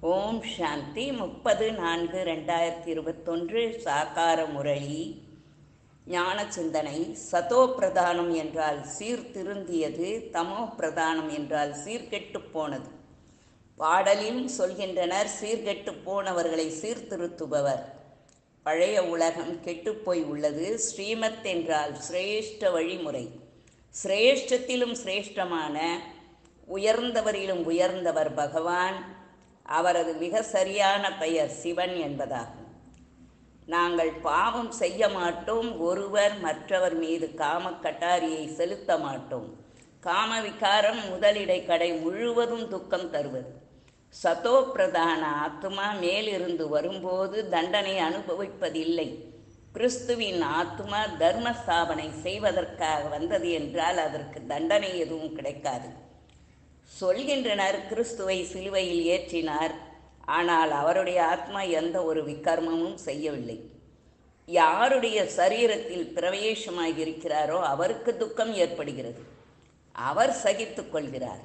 ஓம் சாந்தி முப்பது நான்கு ரெண்டாயிரத்தி இருபத்தொன்று சாக்கார முரளி ஞான சிந்தனை சதோ பிரதானம் என்றால் சீர்திருந்தியது தமோ பிரதானம் என்றால் சீர்கெட்டுப் போனது பாடலிலும் சொல்கின்றனர் சீர்கெட்டுப் போனவர்களை சீர்திருத்துபவர் பழைய உலகம் கெட்டுப்போய் உள்ளது ஸ்ரீமத் என்றால் சிரேஷ்ட வழிமுறை சிரேஷ்டத்திலும் சிரேஷ்டமான உயர்ந்தவரிலும் உயர்ந்தவர் பகவான் அவரது மிக சரியான பெயர் சிவன் என்பதாகும் நாங்கள் பாவம் செய்ய மாட்டோம் ஒருவர் மற்றவர் மீது காம கட்டாரியை செலுத்த மாட்டோம் காம விகாரம் முதலிடை கடை முழுவதும் துக்கம் தருவது சதோ பிரதான ஆத்மா மேலிருந்து வரும்போது தண்டனை அனுபவிப்பதில்லை கிறிஸ்துவின் ஆத்மா தர்ம ஸ்தாபனை செய்வதற்காக வந்தது என்றால் அதற்கு தண்டனை எதுவும் கிடைக்காது சொல்கின்றனர் கிறிஸ்துவை சிலுவையில் ஏற்றினார் ஆனால் அவருடைய ஆத்மா எந்த ஒரு விக்கர்மமும் செய்யவில்லை யாருடைய சரீரத்தில் பிரவேசமாக இருக்கிறாரோ அவருக்கு துக்கம் ஏற்படுகிறது அவர் சகித்துக் கொள்கிறார்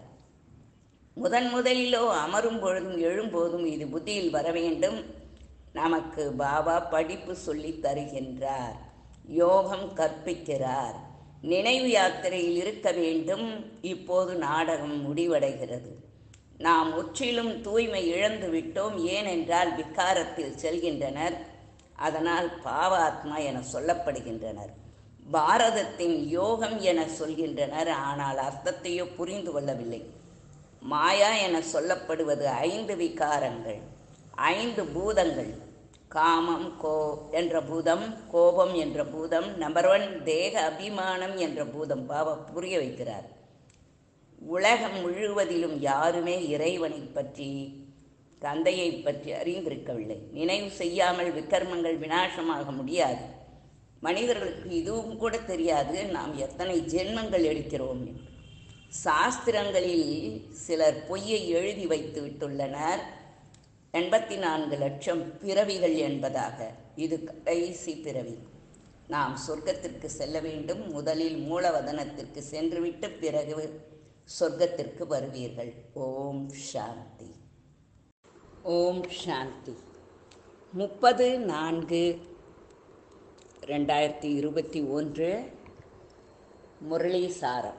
முதன் முதலிலோ அமரும் பொழுதும் எழும்போதும் இது புத்தியில் வர வேண்டும் நமக்கு பாபா படிப்பு சொல்லி தருகின்றார் யோகம் கற்பிக்கிறார் நினைவு யாத்திரையில் இருக்க வேண்டும் இப்போது நாடகம் முடிவடைகிறது நாம் முற்றிலும் தூய்மை இழந்து விட்டோம் ஏனென்றால் விக்காரத்தில் செல்கின்றனர் அதனால் பாவாத்மா என சொல்லப்படுகின்றனர் பாரதத்தின் யோகம் என சொல்கின்றனர் ஆனால் அர்த்தத்தையோ புரிந்து கொள்ளவில்லை மாயா என சொல்லப்படுவது ஐந்து விகாரங்கள் ஐந்து பூதங்கள் காமம் கோ என்ற பூதம் கோபம் என்ற பூதம் நம்பர் ஒன் தேக அபிமானம் என்ற பூதம் பாபா புரிய வைக்கிறார் உலகம் முழுவதிலும் யாருமே இறைவனை பற்றி தந்தையை பற்றி அறிந்திருக்கவில்லை நினைவு செய்யாமல் விக்கர்மங்கள் வினாசமாக முடியாது மனிதர்களுக்கு இதுவும் கூட தெரியாது நாம் எத்தனை ஜென்மங்கள் எடுக்கிறோம் என்று சாஸ்திரங்களில் சிலர் பொய்யை எழுதி வைத்து விட்டுள்ளனர் எண்பத்தி நான்கு லட்சம் பிறவிகள் என்பதாக இது கடைசி பிறவி நாம் சொர்க்கத்திற்கு செல்ல வேண்டும் முதலில் மூலவதனத்திற்கு சென்றுவிட்டு பிறகு சொர்க்கத்திற்கு வருவீர்கள் ஓம் சாந்தி ஓம் சாந்தி முப்பது நான்கு ரெண்டாயிரத்தி இருபத்தி ஒன்று முரளி சாரம்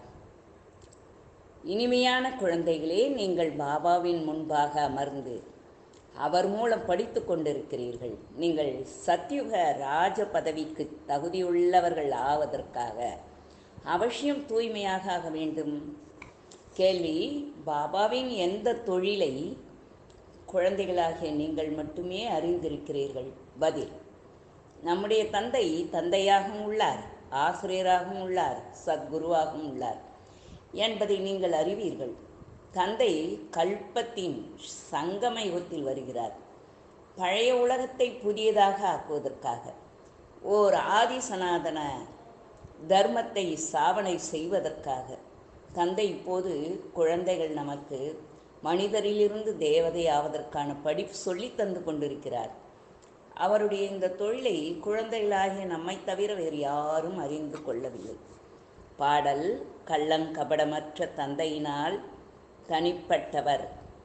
இனிமையான குழந்தைகளே நீங்கள் பாபாவின் முன்பாக அமர்ந்து அவர் மூலம் படித்து கொண்டிருக்கிறீர்கள் நீங்கள் சத்யுக ராஜ பதவிக்கு தகுதியுள்ளவர்கள் ஆவதற்காக அவசியம் தூய்மையாக ஆக வேண்டும் கேள்வி பாபாவின் எந்த தொழிலை குழந்தைகளாகிய நீங்கள் மட்டுமே அறிந்திருக்கிறீர்கள் பதில் நம்முடைய தந்தை தந்தையாகவும் உள்ளார் ஆசிரியராகவும் உள்ளார் சத்குருவாகவும் உள்ளார் என்பதை நீங்கள் அறிவீர்கள் தந்தை கல்பத்தின் சங்கம யுகத்தில் வருகிறார் பழைய உலகத்தை புதியதாக ஆக்குவதற்காக ஓர் ஆதி சனாதன தர்மத்தை சாவனை செய்வதற்காக தந்தை இப்போது குழந்தைகள் நமக்கு மனிதரிலிருந்து தேவதை ஆவதற்கான படிப்பு சொல்லி தந்து கொண்டிருக்கிறார் அவருடைய இந்த தொழிலை குழந்தைகளாகிய நம்மை தவிர வேறு யாரும் அறிந்து கொள்ளவில்லை பாடல் கள்ளங்கபடமற்ற தந்தையினால் தனிப்பட்டவர்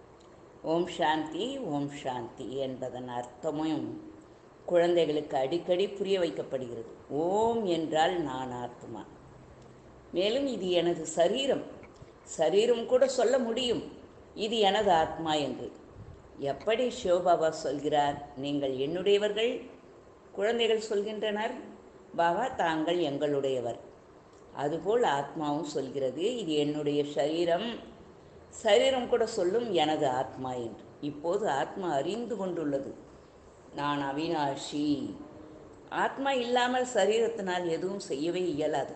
ஓம் சாந்தி ஓம் சாந்தி என்பதன் அர்த்தமும் குழந்தைகளுக்கு அடிக்கடி புரிய வைக்கப்படுகிறது ஓம் என்றால் நான் ஆத்மா மேலும் இது எனது சரீரம் சரீரம் கூட சொல்ல முடியும் இது எனது ஆத்மா என்று எப்படி சிவபாபா சொல்கிறார் நீங்கள் என்னுடையவர்கள் குழந்தைகள் சொல்கின்றனர் பாபா தாங்கள் எங்களுடையவர் அதுபோல் ஆத்மாவும் சொல்கிறது இது என்னுடைய சரீரம் சரீரம் கூட சொல்லும் எனது ஆத்மா என்று இப்போது ஆத்மா அறிந்து கொண்டுள்ளது நான் அவினாஷி ஆத்மா இல்லாமல் சரீரத்தினால் எதுவும் செய்யவே இயலாது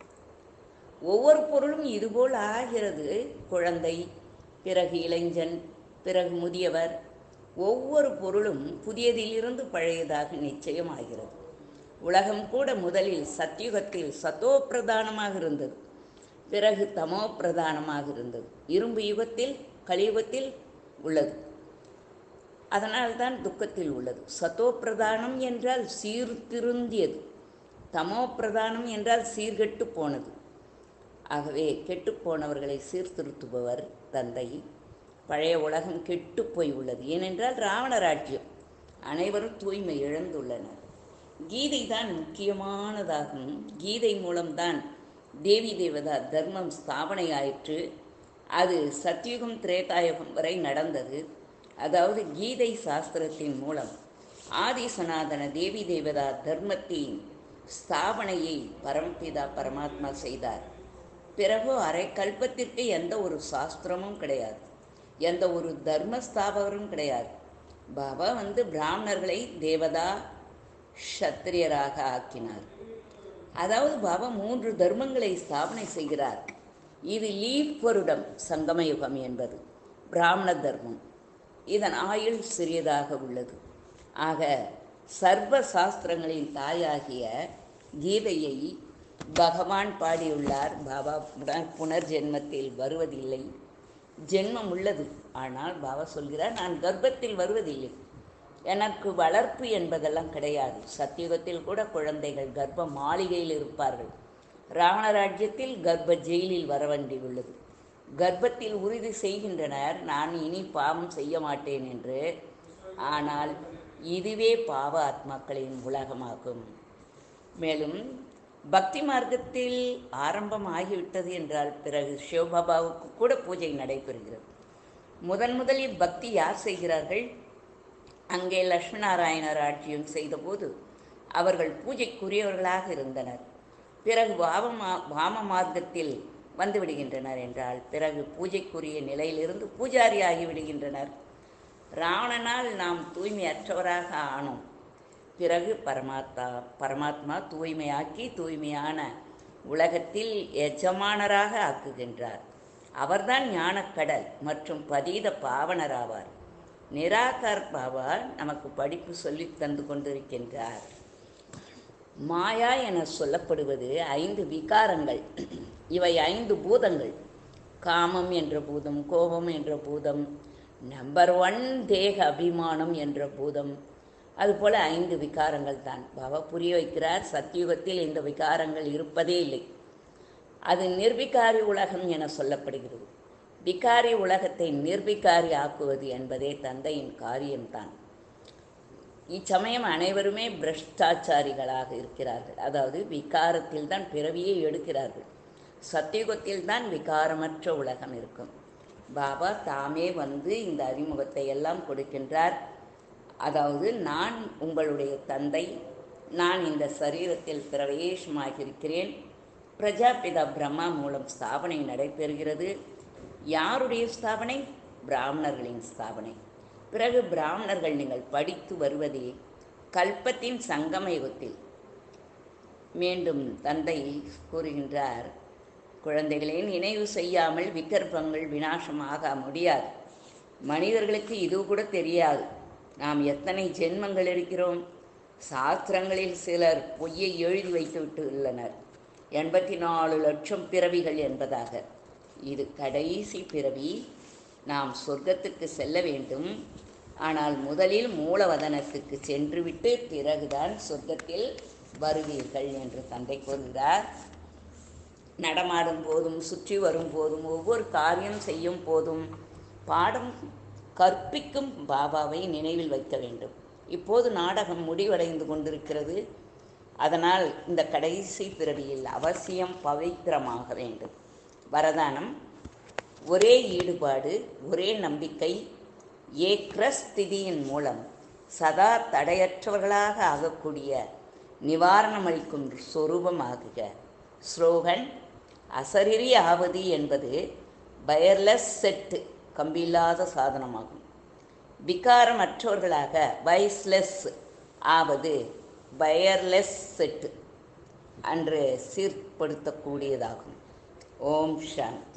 ஒவ்வொரு பொருளும் இதுபோல் ஆகிறது குழந்தை பிறகு இளைஞன் பிறகு முதியவர் ஒவ்வொரு பொருளும் புதியதிலிருந்து பழையதாக நிச்சயமாகிறது உலகம் கூட முதலில் சத்யுகத்தில் சத்தோ பிரதானமாக இருந்தது பிறகு தமோ பிரதானமாக இருந்தது இரும்பு யுகத்தில் கலியுகத்தில் உள்ளது அதனால்தான் துக்கத்தில் உள்ளது சத்தோ பிரதானம் என்றால் சீர்திருந்தியது தமோ பிரதானம் என்றால் சீர்கெட்டு போனது ஆகவே கெட்டுப்போனவர்களை சீர்திருத்துபவர் தந்தை பழைய உலகம் கெட்டுப் போய் உள்ளது ஏனென்றால் ராவண ராஜ்யம் அனைவரும் தூய்மை இழந்துள்ளனர் கீதை தான் முக்கியமானதாகும் கீதை மூலம்தான் தேவி தேவதா தர்மம் ஸ்தாபனை ஆயிற்று அது சத்யுகம் திரேதாயுகம் வரை நடந்தது அதாவது கீதை சாஸ்திரத்தின் மூலம் ஆதி சனாதன தேவி தேவதா தர்மத்தின் ஸ்தாபனையை பரமபிதா பரமாத்மா செய்தார் பிறகு அரை கல்பத்திற்கு எந்த ஒரு சாஸ்திரமும் கிடையாது எந்த ஒரு தர்ம ஸ்தாபகரும் கிடையாது பாபா வந்து பிராமணர்களை தேவதா ஷத்திரியராக ஆக்கினார் அதாவது பாபா மூன்று தர்மங்களை ஸ்தாபனை செய்கிறார் இது லீப் வருடம் சங்கமயுகம் என்பது பிராமண தர்மம் இதன் ஆயுள் சிறியதாக உள்ளது ஆக சர்வ சாஸ்திரங்களின் தாயாகிய கீதையை பகவான் பாடியுள்ளார் பாபா புனர் புனர்ஜென்மத்தில் வருவதில்லை ஜென்மம் உள்ளது ஆனால் பாபா சொல்கிறார் நான் கர்ப்பத்தில் வருவதில்லை எனக்கு வளர்ப்பு என்பதெல்லாம் கிடையாது சத்தியுகத்தில் கூட குழந்தைகள் கர்ப்ப மாளிகையில் இருப்பார்கள் ராவண ராஜ்யத்தில் கர்ப்ப ஜெயிலில் வர வேண்டியுள்ளது கர்ப்பத்தில் உறுதி செய்கின்றனர் நான் இனி பாவம் செய்ய மாட்டேன் என்று ஆனால் இதுவே பாவ ஆத்மாக்களின் உலகமாகும் மேலும் பக்தி மார்க்கத்தில் ஆரம்பம் ஆகிவிட்டது என்றால் பிறகு சிவபாபாவுக்கு கூட பூஜை நடைபெறுகிறது முதன் முதலில் பக்தி யார் செய்கிறார்கள் அங்கே லட்சுமி நாராயணர் ஆட்சியம் செய்தபோது அவர்கள் பூஜைக்குரியவர்களாக இருந்தனர் பிறகு வாம வாம மார்க்கத்தில் வந்து விடுகின்றனர் என்றால் பிறகு பூஜைக்குரிய நிலையிலிருந்து பூஜாரி ஆகிவிடுகின்றனர் ராவணனால் நாம் தூய்மையற்றவராக ஆனோம் பிறகு பரமாத்மா பரமாத்மா தூய்மையாக்கி தூய்மையான உலகத்தில் எஜமானராக ஆக்குகின்றார் அவர்தான் ஞானக்கடல் மற்றும் பதீத பாவனராவார் நிராகார் பாபா நமக்கு படிப்பு சொல்லி தந்து கொண்டிருக்கின்றார் மாயா என சொல்லப்படுவது ஐந்து விகாரங்கள் இவை ஐந்து பூதங்கள் காமம் என்ற பூதம் கோபம் என்ற பூதம் நம்பர் ஒன் தேக அபிமானம் என்ற பூதம் அதுபோல ஐந்து விகாரங்கள் தான் பாபா புரிய வைக்கிறார் சத்தியுகத்தில் இந்த விகாரங்கள் இருப்பதே இல்லை அது நிர்விகாரி உலகம் என சொல்லப்படுகிறது விகாரி உலகத்தை நிர்விகாரி ஆக்குவது என்பதே தந்தையின் காரியம்தான் இச்சமயம் அனைவருமே பிரஷ்டாச்சாரிகளாக இருக்கிறார்கள் அதாவது விகாரத்தில் தான் பிறவியை எடுக்கிறார்கள் சத்தியுகத்தில் தான் விகாரமற்ற உலகம் இருக்கும் பாபா தாமே வந்து இந்த அறிமுகத்தை எல்லாம் கொடுக்கின்றார் அதாவது நான் உங்களுடைய தந்தை நான் இந்த சரீரத்தில் பிரவேசமாகியிருக்கிறேன் பிரஜாபிதா பிரம்மா மூலம் ஸ்தாபனை நடைபெறுகிறது யாருடைய ஸ்தாபனை பிராமணர்களின் ஸ்தாபனை பிறகு பிராமணர்கள் நீங்கள் படித்து வருவதே கல்பத்தின் சங்கம யுகத்தில் மீண்டும் தந்தை கூறுகின்றார் குழந்தைகளை நினைவு செய்யாமல் விகற்பங்கள் வினாசமாக முடியாது மனிதர்களுக்கு இது கூட தெரியாது நாம் எத்தனை ஜென்மங்கள் இருக்கிறோம் சாஸ்திரங்களில் சிலர் பொய்யை எழுதி வைத்து விட்டு உள்ளனர் எண்பத்தி நாலு லட்சம் பிறவிகள் என்பதாக இது கடைசி பிறவி நாம் சொர்க்கத்துக்கு செல்ல வேண்டும் ஆனால் முதலில் மூலவதனத்துக்கு சென்றுவிட்டு பிறகுதான் சொர்க்கத்தில் வருவீர்கள் என்று தந்தை கூறுகிறார் நடமாடும் போதும் சுற்றி வரும் போதும் ஒவ்வொரு காரியம் செய்யும் போதும் பாடம் கற்பிக்கும் பாபாவை நினைவில் வைக்க வேண்டும் இப்போது நாடகம் முடிவடைந்து கொண்டிருக்கிறது அதனால் இந்த கடைசி பிறவியில் அவசியம் பவித்திரமாக வேண்டும் வரதானம் ஒரே ஈடுபாடு ஒரே நம்பிக்கை ஏக்ரஸ்திதியின் மூலம் சதா தடையற்றவர்களாக ஆகக்கூடிய நிவாரணமளிக்கும் சொரூபமாகுக ஸ்லோகன் அசரிரி ஆவது என்பது பயர்லெஸ் செட்டு கம்பியில்லாத சாதனமாகும் விகாரமற்றவர்களாக வைஸ்லெஸ் ஆவது பயர்லெஸ் செட்டு அன்று சீர்படுத்தக்கூடியதாகும் ஓம் சாந்தி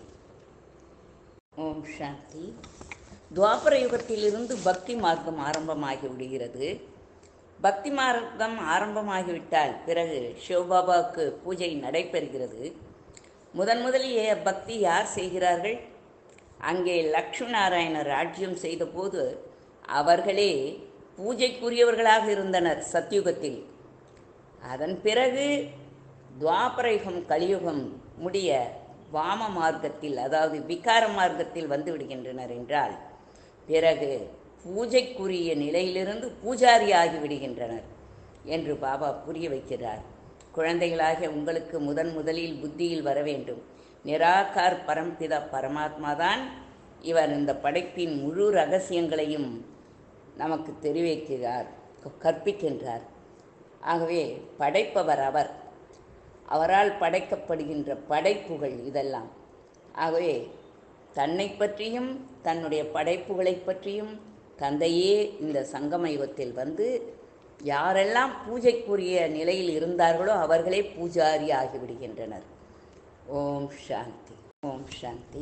ஓம் சாந்தி துவாபர யுகத்திலிருந்து பக்தி மார்க்கம் ஆரம்பமாகி விடுகிறது பக்தி மார்க்கம் ஆரம்பமாகிவிட்டால் பிறகு சிவபாபாவுக்கு பூஜை நடைபெறுகிறது முதன் முதலில் ஏ- பக்தி யார் செய்கிறார்கள் அங்கே லக்ஷ்மி நாராயணர் ராஜ்யம் செய்தபோது அவர்களே பூஜைக்குரியவர்களாக இருந்தனர் சத்யுகத்தில் அதன் பிறகு துவாபரயுகம் கலியுகம் முடிய வாம மார்க்கத்தில் அதாவது விகார மார்க்கத்தில் வந்து விடுகின்றனர் என்றால் பிறகு பூஜைக்குரிய நிலையிலிருந்து பூஜாரி ஆகி விடுகின்றனர் என்று பாபா புரிய வைக்கிறார் குழந்தைகளாகிய உங்களுக்கு முதன் முதலில் புத்தியில் வர வேண்டும் நிராகார் பரம்பிதா பரமாத்மா தான் இவர் இந்த படைப்பின் முழு ரகசியங்களையும் நமக்கு தெரிவிக்கிறார் கற்பிக்கின்றார் ஆகவே படைப்பவர் அவர் அவரால் படைக்கப்படுகின்ற படைப்புகள் இதெல்லாம் ஆகவே தன்னை பற்றியும் தன்னுடைய படைப்புகளை பற்றியும் தந்தையே இந்த சங்கம யுகத்தில் வந்து யாரெல்லாம் பூஜைக்குரிய நிலையில் இருந்தார்களோ அவர்களே பூஜாரி ஆகிவிடுகின்றனர் ஓம் சாந்தி ஓம் சாந்தி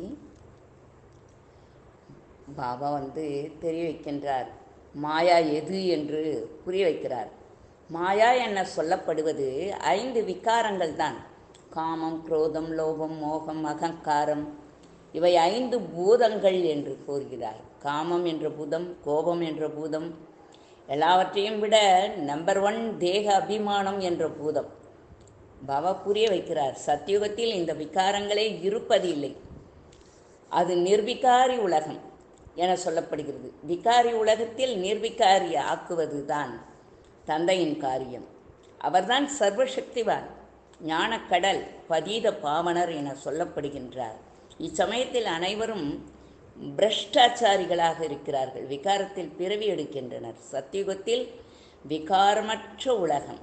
பாபா வந்து தெரிய வைக்கின்றார் மாயா எது என்று புரிய வைக்கிறார் மாயா என சொல்லப்படுவது ஐந்து விகாரங்கள் தான் காமம் குரோதம் லோபம் மோகம் அகங்காரம் இவை ஐந்து பூதங்கள் என்று கூறுகிறார் காமம் என்ற பூதம் கோபம் என்ற பூதம் எல்லாவற்றையும் விட நம்பர் ஒன் தேக அபிமானம் என்ற பூதம் பாபா புரிய வைக்கிறார் சத்தியுகத்தில் இந்த விகாரங்களே இருப்பதில்லை அது நிர்விகாரி உலகம் என சொல்லப்படுகிறது விகாரி உலகத்தில் நிர்விகாரி ஆக்குவது தான் தந்தையின் காரியம் அவர்தான் சர்வசக்திவான் ஞானக்கடல் பதீத பாவனர் என சொல்லப்படுகின்றார் இச்சமயத்தில் அனைவரும் பிரஷ்டாச்சாரிகளாக இருக்கிறார்கள் விகாரத்தில் பிறவி எடுக்கின்றனர் சத்தியுகத்தில் விகாரமற்ற உலகம்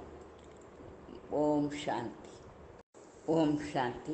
ஓம் சாந்தி ஓம் சாந்தி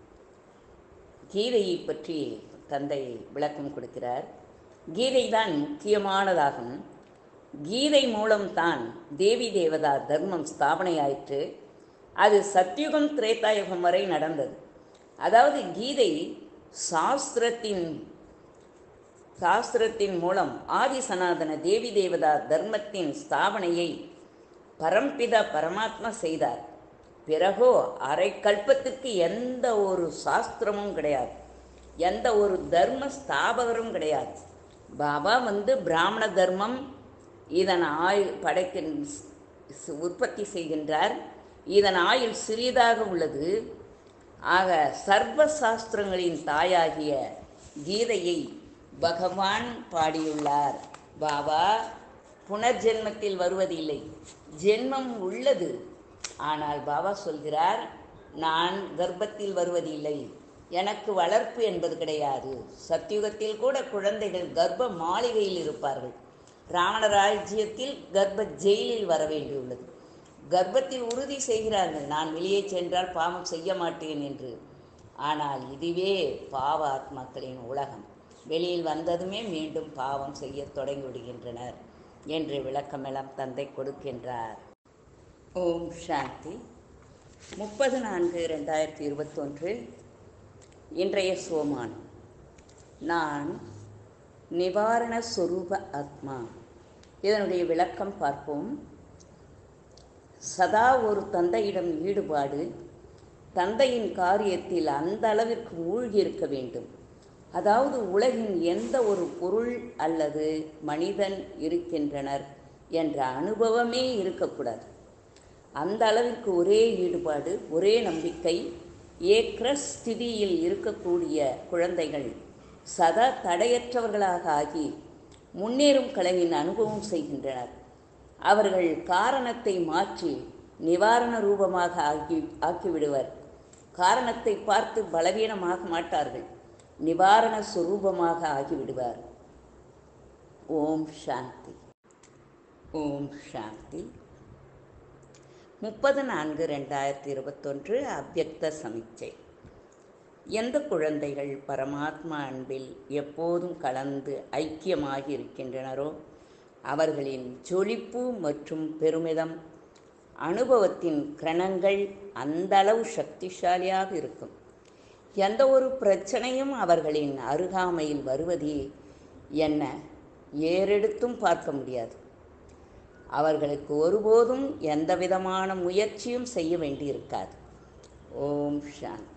கீதையை பற்றி தந்தை விளக்கம் கொடுக்கிறார் கீதை தான் முக்கியமானதாகும் கீதை மூலம்தான் தேவி தேவதா தர்மம் ஸ்தாபனையாயிற்று அது சத்யுகம் திரேதாயுகம் வரை நடந்தது அதாவது கீதை சாஸ்திரத்தின் சாஸ்திரத்தின் மூலம் ஆதி சனாதன தேவி தேவதா தர்மத்தின் ஸ்தாபனையை பரம்பிதா பரமாத்மா செய்தார் பிறகோ அரை கல்பத்துக்கு எந்த ஒரு சாஸ்திரமும் கிடையாது எந்த ஒரு தர்ம ஸ்தாபகரும் கிடையாது பாபா வந்து பிராமண தர்மம் இதன் ஆயுள் படைக்க உற்பத்தி செய்கின்றார் இதன் ஆயுள் சிறியதாக உள்ளது ஆக சர்வ சாஸ்திரங்களின் தாயாகிய கீதையை பகவான் பாடியுள்ளார் பாபா புனர்ஜென்மத்தில் வருவதில்லை ஜென்மம் உள்ளது ஆனால் பாபா சொல்கிறார் நான் கர்ப்பத்தில் வருவதில்லை எனக்கு வளர்ப்பு என்பது கிடையாது சத்தியுகத்தில் கூட குழந்தைகள் கர்ப்ப மாளிகையில் இருப்பார்கள் ராவண ராஜ்யத்தில் கர்ப்ப ஜெயிலில் வர வேண்டியுள்ளது கர்ப்பத்தில் உறுதி செய்கிறார்கள் நான் வெளியே சென்றால் பாவம் செய்ய மாட்டேன் என்று ஆனால் இதுவே பாவ ஆத்மாக்களின் உலகம் வெளியில் வந்ததுமே மீண்டும் பாவம் செய்ய தொடங்கி விடுகின்றனர் என்று விளக்கமெல்லாம் தந்தை கொடுக்கின்றார் ஓம் சாந்தி முப்பது நான்கு ரெண்டாயிரத்தி இருபத்தொன்று இன்றைய சோமான் நான் நிவாரண சொரூப ஆத்மா இதனுடைய விளக்கம் பார்ப்போம் சதா ஒரு தந்தையிடம் ஈடுபாடு தந்தையின் காரியத்தில் அந்த அளவிற்கு மூழ்கி இருக்க வேண்டும் அதாவது உலகின் எந்த ஒரு பொருள் அல்லது மனிதன் இருக்கின்றனர் என்ற அனுபவமே இருக்கக்கூடாது அந்த அளவிற்கு ஒரே ஈடுபாடு ஒரே நம்பிக்கை ஏக்ர ஸ்திதியில் இருக்கக்கூடிய குழந்தைகள் சதா தடையற்றவர்களாக ஆகி முன்னேறும் கலையின் அனுபவம் செய்கின்றனர் அவர்கள் காரணத்தை மாற்றி நிவாரண ரூபமாக ஆக்கி ஆக்கிவிடுவர் காரணத்தை பார்த்து பலவீனமாக மாட்டார்கள் நிவாரண சுரூபமாக ஆகிவிடுவார் ஓம் சாந்தி ஓம் சாந்தி முப்பது நான்கு ரெண்டாயிரத்தி இருபத்தொன்று அவ்யக்த சமீட்சை எந்த குழந்தைகள் பரமாத்மா அன்பில் எப்போதும் கலந்து ஐக்கியமாகி இருக்கின்றனரோ அவர்களின் ஜொலிப்பு மற்றும் பெருமிதம் அனுபவத்தின் கிரணங்கள் அந்த அளவு சக்திசாலியாக இருக்கும் எந்த ஒரு பிரச்சனையும் அவர்களின் அருகாமையில் வருவது என்ன ஏறெடுத்தும் பார்க்க முடியாது அவர்களுக்கு ஒருபோதும் எந்த விதமான முயற்சியும் செய்ய வேண்டியிருக்காது ஓம் சாந்தி